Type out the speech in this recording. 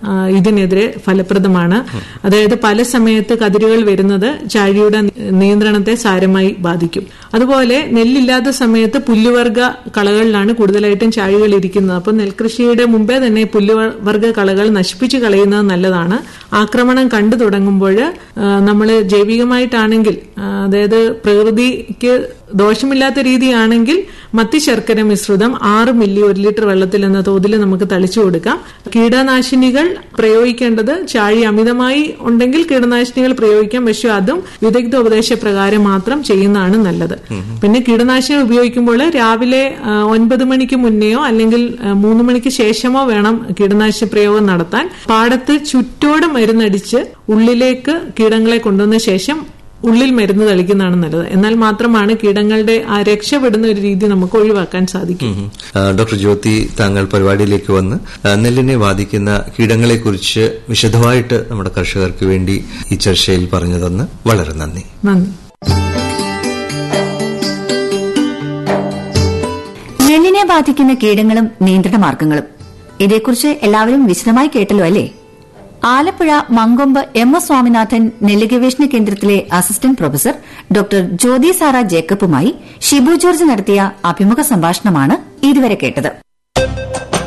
ആ, ഇതിനെതിരെ ഫലപ്രദമാണ് അതായത് പല സമയത്ത് കതിരുകൾ വരുന്നത് ചാഴിയുടെ നിയന്ത്രണത്തെ സാരമായി ബാധിക്കും അതുപോലെ നെല്ലില്ലാത്ത സമയത്ത് പുല്ലുവർഗ കളകളിലാണ് കൂടുതലായിട്ടും ചാഴികൾ ഇരിക്കുന്നത് അപ്പോൾ നെൽകൃഷിയുടെ മുമ്പേ തന്നെ പുല്ലുവർഗ കളകൾ നശിപ്പിച്ചു കളയുന്നത് നല്ലതാണ് ആക്രമണം കണ്ടു തുടങ്ങുമ്പോൾ നമ്മൾ ജൈവികമായിട്ടാണെങ്കിൽ ആ, അതായത് പ്രകൃതിക്ക് ദോഷമില്ലാത്ത രീതിയാണെങ്കിൽ മത്തി ശർക്കര മിശ്രിതം ആറ് മില്ലി ഒരു ലിറ്റർ വെള്ളത്തിൽ എന്ന തോതിൽ നമുക്ക് തളിച്ചു കൊടുക്കാം കീടനാശിനികൾ പ്രയോഗിക്കേണ്ടത് ചാഴി അമിതമായി ഉണ്ടെങ്കിൽ കീടനാശിനികൾ പ്രയോഗിക്കാം പക്ഷെ അതും വിദഗ്ധ ഉപദേശപ്രകാരം മാത്രം ചെയ്യുന്നതാണ് നല്ലത് പിന്നെ കീടനാശിനികൾ ഉപയോഗിക്കുമ്പോൾ രാവിലെ ആ, ഒൻപത് മണിക്ക് മുന്നെയോ അല്ലെങ്കിൽ ആ, മൂന്ന് മണിക്ക് ശേഷമോ വേണം കീടനാശിനി പ്രയോഗം നടത്താൻ പാടത്ത് ചുറ്റോട് മരുന്നടിച്ച് ഉള്ളിലേക്ക് കീടങ്ങളെ കൊണ്ടുവന്ന ശേഷം ഉള്ളിൽ മരുന്ന് തളിക്കുന്നതാണ് നല്ലത് എന്നാൽ മാത്രമാണ് കീടങ്ങളുടെ ആ രക്ഷപ്പെടുന്ന ഒരു രീതി നമുക്ക് ഒഴിവാക്കാൻ സാധിക്കും ഉം. ആ, ഡോക്ടർ ജ്യോതി താങ്കൾ പരിപാടിയിലേക്ക് വന്ന് ആ, നെല്ലിനെ ബാധിക്കുന്ന കീടങ്ങളെക്കുറിച്ച് വിശദമായിട്ട് നമ്മുടെ കർഷകർക്ക് വേണ്ടി ഈ ചർച്ചയിൽ പറഞ്ഞു തന്ന് വളരെ നന്ദി നന്ദി നെല്ലിനെ ബാധിക്കുന്ന കീടങ്ങളും നിയന്ത്രണ മാർഗങ്ങളും ഇതേക്കുറിച്ച് എല്ലാവരും വിശദമായി കേട്ടല്ലോ അല്ലേ ആലപ്പുഴ മങ്കൊമ്പ് എം എസ് സ്വാമിനാഥൻ നെല്ല് ഗവേഷണ കേന്ദ്രത്തിലെ assistant professor doctor Jyothi Sara ജേക്കബുമായി ഷിബു ജോർജ് നടത്തിയ അഭിമുഖ സംഭാഷണമാണ് ഇതുവരെ കേട്ടത്